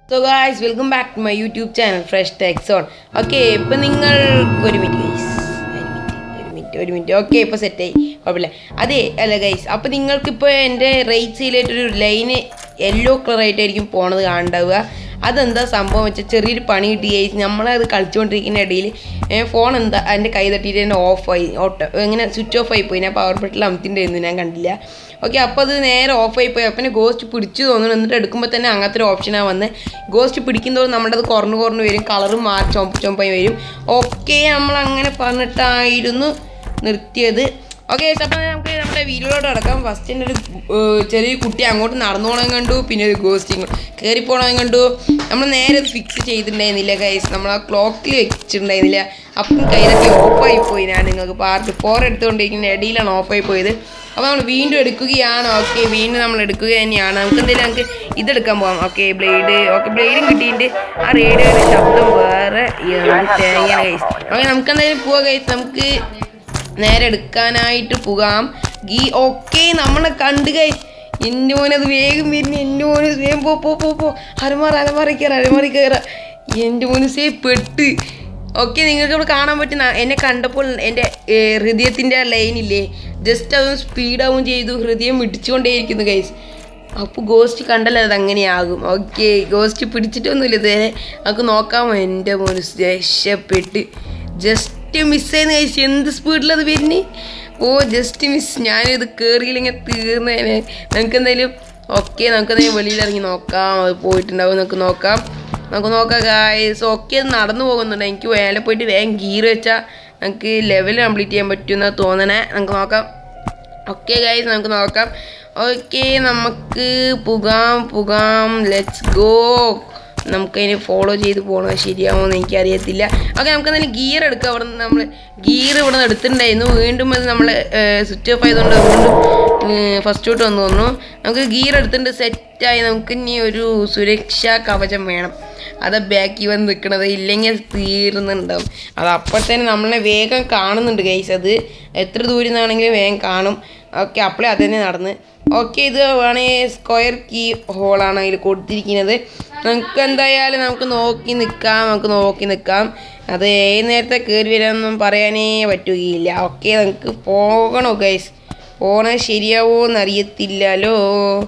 so guys welcome back to my YouTube channel fresh techs on okay ഇപ്പം നിങ്ങൾ ഒരു minute guys ഒരു minute ഒരു മിനിറ്റ് ഓക്കെ ഇപ്പോൾ സെറ്റായി കുഴപ്പമില്ല അതെ അല്ല ഗൈസ് അപ്പോൾ നിങ്ങൾക്കിപ്പോൾ എൻ്റെ റൈറ്റ് സൈഡിലായിട്ടൊരു ലൈന് യെല്ലോ കളറായിട്ടായിരിക്കും പോണത് കാണുണ്ടാവുക അതെന്താ സംഭവം വെച്ചാൽ ചെറിയൊരു പണി കിട്ടി ഗൈസ് നമ്മളത് കളിച്ചുകൊണ്ടിരിക്കുന്ന ഇടയിൽ ഫോൺ എന്താ എൻ്റെ കൈ തട്ടിയിട്ട് എൻ്റെ ഓഫായി ഓട്ടോ ഇങ്ങനെ സ്വിച്ച് ഓഫ് ആയി പോയി ഞാൻ പവർ ബട്ടിൽ അമത്തിൻ്റെ ഒന്നും ഞാൻ കണ്ടില്ല ഓക്കെ അപ്പോൾ അത് നേരെ ഓഫ് ആയി പോയി അപ്പം ഗോസ്റ്റ് പിടിച്ചു തോന്നുന്നു എന്നിട്ട് എടുക്കുമ്പോൾ തന്നെ അങ്ങനത്തെ ഒരു ഓപ്ഷനാണ് വന്നത് ഗോസ്റ്റ് പിടിക്കുന്നതോറും നമ്മുടെ അത് കുറഞ്ഞു കുറഞ്ഞു വരും കളറും മാറി ചുമപ്പ് ചുമപ്പായി വരും ഓക്കെ നമ്മൾ അങ്ങനെ പറഞ്ഞിട്ടായിരുന്നു നിർത്തിയത് ഓക്കെ അപ്പോൾ നമുക്ക് നമ്മുടെ വീഡിയോയിലോട്ട് കിടക്കാം ഫസ്റ്റ് തന്നെ ഒരു ഏർ, ചെറിയ കുട്ടി അങ്ങോട്ട് നടന്നു പോകണം കണ്ടു പിന്നെ ഒരു ഗോസ്റ്റിങ് കയറി പോകണം കണ്ടു നമ്മൾ നേരെ അത് ഫിക്സ് ചെയ്തിട്ടുണ്ടായിരുന്നില്ല ഗൈസ് നമ്മൾ ആ ക്ലോക്കിൽ വെച്ചിട്ടുണ്ടായിരുന്നില്ല അപ്പം കൈതൊക്കെ ഓഫായി പോയി ഞാൻ നിങ്ങൾക്ക് പാർട്ട് ഫോർ എടുത്തുകൊണ്ടിരിക്കുന്ന ഇടയിലാണ് ഓഫായി പോയത് അപ്പോൾ നമ്മൾ വീണ്ടും എടുക്കുകയാണ് ഓക്കെ വീണ്ടും നമ്മൾ എടുക്കുക തന്നെയാണ് നമുക്ക് എന്തെങ്കിലും നമുക്ക് ഇതെടുക്കാൻ പോകാം ഓക്കെ ബ്ലേഡ് ഓക്കെ ബ്ലേഡും കിട്ടിയിട്ട് ആ റേഡിയോയുടെ ശബ്ദം വേറെ തേങ്ങ ഗൈസ് ഓക്കെ നമുക്ക് എന്തായാലും പോവാം ഗൈസ് നമുക്ക് നേരെ എടുക്കാനായിട്ട് പോകാം ഗീ ഓക്കെ നമ്മളെ കണ്ടു ഗൈസ് എൻ്റെ മോനെ അത് വേഗം വരുന്നു എൻ്റെ മോന് വേഗം പോ പോ പോ പോ അരമാറ അരമാറി കയറ അരമാറി കയറ എൻ്റെ മോന് സേ പെട്ട് ഓക്കെ നിങ്ങൾക്ക് ഇവിടെ കാണാൻ പറ്റുന്ന എന്നെ കണ്ടപ്പോൾ എൻ്റെ ഹൃദയത്തിൻ്റെ ലൈനില്ലേ ജസ്റ്റ് അതൊന്ന് സ്പീഡാവും ചെയ്തു ഹൃദയം ഇടിച്ചുകൊണ്ടേയിരിക്കുന്നു ഗൈസ് അപ്പോൾ ഗോസ്റ്റ് കണ്ടല്ലോ അത് അങ്ങനെയാകും ഓക്കെ ഗോസ്റ്റ് പിടിച്ചിട്ടൊന്നുമില്ല ഇതുവരെ നമുക്ക് നോക്കാമോ എൻ്റെ മോന് രക്ഷപ്പെട്ട് ജസ്റ്റ് മിസ് ചെയ്യുന്ന കഴിച്ച് എന്ത് സ്പീഡിലത് വരുന്നേ ഓ ജസ്റ്റ് മിസ് ഞാനിത് കയറിയില്ലെങ്കിൽ തീർന്നേനെ നമുക്ക് എന്തായാലും ഓക്കെ നമുക്ക് എന്തായാലും വെളിയിൽ ഇറങ്ങി നോക്കാം അത് പോയിട്ടുണ്ടാവും നമുക്ക് നോക്കാം നമുക്ക് നോക്കാം ഗായ്സ് ഓക്കെ അത് നടന്നു പോകുന്നുണ്ട് എനിക്ക് വേല പോയിട്ട് വേഗം ഗീർ വെച്ചാൽ നമുക്ക് ലെവൽ കംപ്ലീറ്റ് ചെയ്യാൻ പറ്റുമെന്നാണ് തോന്നണേ നമുക്ക് നോക്കാം ഓക്കെ ഗൈസ് നമുക്ക് നോക്കാം ഓക്കെ നമുക്ക് പുകാം പുകാം ലെറ്റ്സ് ഗോ നമുക്കതിന് ഫോളോ ചെയ്ത് പോകണത് ശരിയാവുമെന്ന് എനിക്കറിയത്തില്ല ഓക്കെ നമുക്ക് എന്തായാലും ഗിയർ എടുക്കാം അവിടെ നിന്ന് നമ്മൾ ഗിയർ ഇവിടെ നിന്ന് എടുത്തിട്ടുണ്ടായിരുന്നു വീണ്ടും അത് നമ്മൾ സ്വിച്ച് ഓഫ് ആയതുകൊണ്ട് വീണ്ടും ഫസ്റ്റ് തൊട്ട് വന്നു തോന്നുന്നു നമുക്ക് ഗിയർ എടുത്തിട്ട് സെറ്റായി നമുക്ക് ഇനി ഒരു സുരക്ഷാ കവചം വേണം അത് ബാക്കി വന്ന് നിൽക്കണത് ഇല്ലെങ്കിൽ അത് തീർന്നുണ്ടാവും അത് അപ്പോഴത്തേന് നമ്മളെ വേഗം കാണുന്നുണ്ട് ഗൈസ് അത് എത്ര ദൂരം നിന്നാണെങ്കിലും വേഗം കാണും ഓക്കെ അപ്പോഴേ അത് തന്നെ നടന്ന് ഓക്കെ ഇത് വേണമെങ്കിൽ സ്ക്വയർ കീ ഹോളാണ് അതിൽ കൊടുത്തിരിക്കുന്നത് നമുക്ക് എന്തായാലും നമുക്ക് നോക്കി നിൽക്കാം നമുക്ക് നോക്കി നിൽക്കാം അത് ഏത് നേരത്തെ കയറി വരാമെന്നൊന്നും പറയാനേ പറ്റുകയില്ല ഓക്കെ നമുക്ക് പോകണോ ഗൈസ് പോണത് ശരിയാവോ എന്നറിയത്തില്ലല്ലോ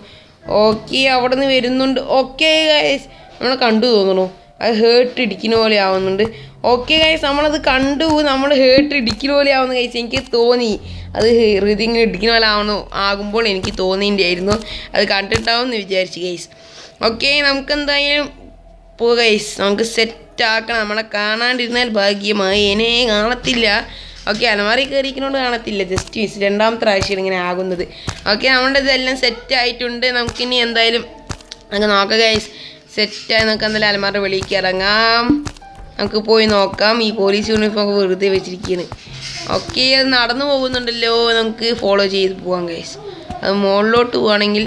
ഓക്കെ അവിടെ നിന്ന് വരുന്നുണ്ട് ഓക്കെ ഗൈസ് നമ്മൾ കണ്ടു തോന്നുന്നു അത് ഹേർട്ട് ഇടിക്കുന്ന പോലെ ആവുന്നുണ്ട് ഓക്കെ ഗൈസ് നമ്മളത് കണ്ടു നമ്മൾ ഹേർട്ട് ഇടിക്കുന്ന പോലെ ആവുന്നു ഗൈസ് എനിക്ക് തോന്നി അത് ഹൃദയം ഇങ്ങനെ ഇടിക്കുന്ന പോലെ ആവുന്നു ആകുമ്പോൾ എനിക്ക് തോന്നിയിട്ടുണ്ടായിരുന്നു അത് കണ്ടിട്ടാവും എന്ന് വിചാരിച്ചു ഗൈസ് ഓക്കെ നമുക്ക് എന്തായാലും പോ ഗൈസ് നമുക്ക് സെറ്റ് ആക്കണം നമ്മളെ കാണാണ്ടിരുന്നാൽ ഭാഗ്യമായി എന്നെ കാണത്തില്ല ഓക്കെ അലമാറി കയറിയിരിക്കുന്നതുകൊണ്ട് കാണത്തില്ല ജസ്റ്റ് മിസ് രണ്ടാമത്തെ പ്രാവശ്യം ഇങ്ങനെ ആകുന്നത് ഓക്കെ നമ്മുടെ ഇതെല്ലാം സെറ്റ് ആയിട്ടുണ്ട് നമുക്കിനി എന്തായാലും നമുക്ക് നോക്കാം ഗൈസ് സെറ്റായി നമുക്ക് എന്തായാലും അലമാരുടെ വെളിയിലേക്ക് ഇറങ്ങാം നമുക്ക് പോയി നോക്കാം ഈ പോലീസ് യൂണിഫോം ഒക്കെ വെറുതെ വെച്ചിരിക്കുകയാണ് ഓക്കെ അത് നടന്നു പോകുന്നുണ്ടല്ലോ നമുക്ക് ഫോളോ ചെയ്ത് പോവാം ഗൈസ് അത് മുകളിലോട്ട് പോവുകയാണെങ്കിൽ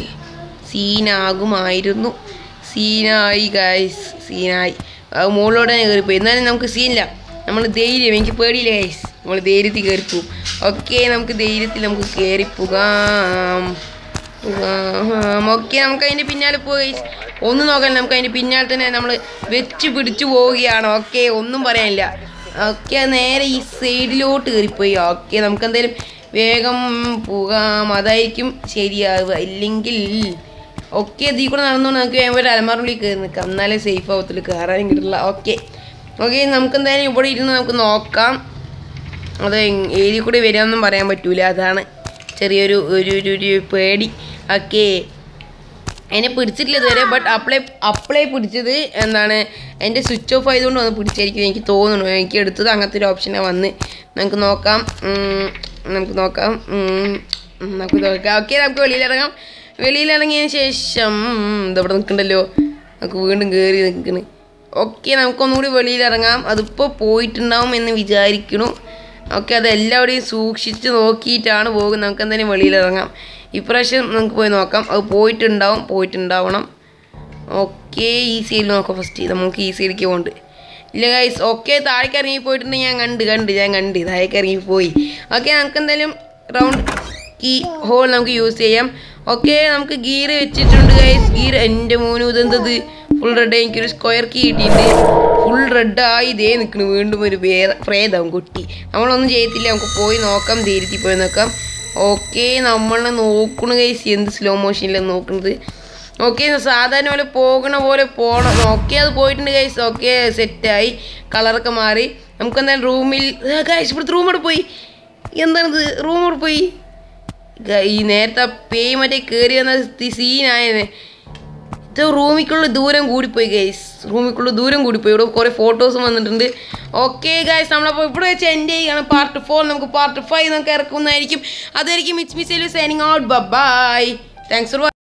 സീനാകുമായിരുന്നു സീനായി ഗൈസ് സീനായി അത് മുകളിലോട്ട് തന്നെ കയറിപ്പോയി എന്നാലും നമുക്ക് സീനില്ല നമ്മൾ ധൈര്യം എനിക്ക് പേടിയില്ല ഗൈസ് നമ്മൾ ധൈര്യത്തിൽ കയറിപ്പോവും ഓക്കെ നമുക്ക് ധൈര്യത്തിൽ നമുക്ക് കയറിപ്പോകാം ഓക്കെ നമുക്ക് അതിൻ്റെ പിന്നാലെ പോയി ഒന്നും നോക്കാൻ നമുക്ക് അതിൻ്റെ പിന്നാലെ തന്നെ നമ്മൾ വെച്ച് പിടിച്ചു പോവുകയാണ് ഓക്കെ ഒന്നും പറയാനില്ല ഓക്കെ നേരെ ഈ സൈഡിലോട്ട് കയറിപ്പോയി ഓക്കെ നമുക്ക് എന്തായാലും വേഗം പോകാം അതായിരിക്കും ശരിയാവുക ഇല്ലെങ്കിൽ ഓക്കെ ഇതിൽ കൂടെ നടന്നുകൊണ്ട് നമുക്ക് വേഗം ഒരു അലമാറുള്ളിൽ കയറി നിൽക്കാം എന്നാലേ സേഫ് ആവത്തില്ല കയറാനും കിട്ടില്ല ഓക്കെ ഓക്കെ നമുക്ക് എന്തായാലും ഇവിടെ ഇരുന്ന് നമുക്ക് നോക്കാം അത് ഏരിയ കൂടി വരാമെന്നും പറയാൻ പറ്റൂല അതാണ് ചെറിയൊരു ഒരു ഒരു ഒരു പേടി ഓക്കെ എന്നെ പിടിച്ചിട്ടില്ല ഇതുവരെ ബട്ട് അപ്ലൈ അപ്ലൈ പിടിച്ചത് എന്താണ് എൻ്റെ സ്വിച്ച് ഓഫ് ആയതുകൊണ്ട് വന്ന് പിടിച്ചായിരിക്കും എനിക്ക് തോന്നുന്നു എനിക്ക് എടുത്തത് അങ്ങനത്തെ ഒരു ഓപ്ഷനാണ് വന്ന് നമുക്ക് നോക്കാം ഉം, നമുക്ക് നോക്കാം ഉം, ഉം, നമുക്ക് നോക്കാം ഓക്കെ നമുക്ക് വെളിയിലിറങ്ങാം വെളിയിലിറങ്ങിയതിന് ശേഷം ഇതവിടെ നിൽക്കണ്ടല്ലോ നമുക്ക് വീണ്ടും കയറി നിൽക്കണ് ഓക്കെ നമുക്കൊന്നുകൂടി വെളിയിലിറങ്ങാം അതിപ്പോൾ പോയിട്ടുണ്ടാവും എന്ന് വിചാരിക്കണു ഓക്കെ അത് എല്ലാവരുടെയും സൂക്ഷിച്ച് നോക്കിയിട്ടാണ് പോകുന്നത് നമുക്ക് എന്തായാലും വെളിയിലിറങ്ങാം ഇപ്രാവശ്യം നമുക്ക് പോയി നോക്കാം അത് പോയിട്ടുണ്ടാവും പോയിട്ടുണ്ടാവണം ഓക്കെ ഈ സൈഡിൽ നോക്കാം ഫസ്റ്റ് നമുക്ക് ഈ സൈഡിലേക്ക് പോകുന്നുണ്ട് ഇല്ല ഗൈസ് ഓക്കെ താഴേക്ക് ഇറങ്ങി പോയിട്ടുണ്ടെങ്കിൽ ഞാൻ കണ്ട് കണ്ട് ഞാൻ കണ്ട് താഴേക്ക് ഇറങ്ങി പോയി ഓക്കെ നമുക്ക് എന്തായാലും റൗണ്ട് ഈ ഹോൾ നമുക്ക് യൂസ് ചെയ്യാം ഓക്കെ നമുക്ക് ഗീർ വെച്ചിട്ടുണ്ട് ഗൈസ് ഗീർ എൻ്റെ മോനും ഇതെന്തത് ഫുൾ റെഡ് എനിക്കൊരു സ്ക്വയർ കീ കിട്ടിയിട്ടുണ്ട് ഫുൾ റെഡായി ഇതേ നിൽക്കുന്നു വീണ്ടും ഒരു വേറെ പ്രേതം കുട്ടി നമ്മളൊന്നും ചെയ്യത്തില്ല നമുക്ക് പോയി നോക്കാം ധീരത്തിൽ പോയി നോക്കാം ഓക്കെ നമ്മളെ നോക്കണു ഗൈസ് എന്ത് സ്ലോ മോഷനിലാണ് നോക്കുന്നത് ഓക്കെ സാധാരണ പോലെ പോകണ പോലെ പോകണം ഓക്കെ അത് പോയിട്ടുണ്ട് ഗൈസ് ഓക്കെ സെറ്റായി കളറൊക്കെ മാറി നമുക്ക് എന്തായാലും റൂമിൽ ഗൈസ് ഇവിടുത്തെ റൂം അവിടെ പോയി എന്താണിത് റൂം അവിടെ പോയി ഗ- ഈ നേരത്തെ പേയ് മറ്റേ കയറി വന്ന സീനായനെ ഇത് റൂമിക്കുള്ള ദൂരം കൂടിപ്പോയി ഗൈസ് റൂമിക്കുള്ള ദൂരം കൂടിപ്പോയി ഇവിടെ കുറേ ഫോട്ടോസും വന്നിട്ടുണ്ട് ഓക്കെ ഗൈസ് നമ്മളപ്പോൾ ഇവിടെ വെച്ച് എൻ്റെ ചെയ്യണം പാർട്ട് ഫോർ നമുക്ക് പാർട്ട് ഫൈവ് നമുക്ക് ഇറക്കുന്നതായിരിക്കും അതായിരിക്കും മിച്ച് മിസ് signing out bye thanks four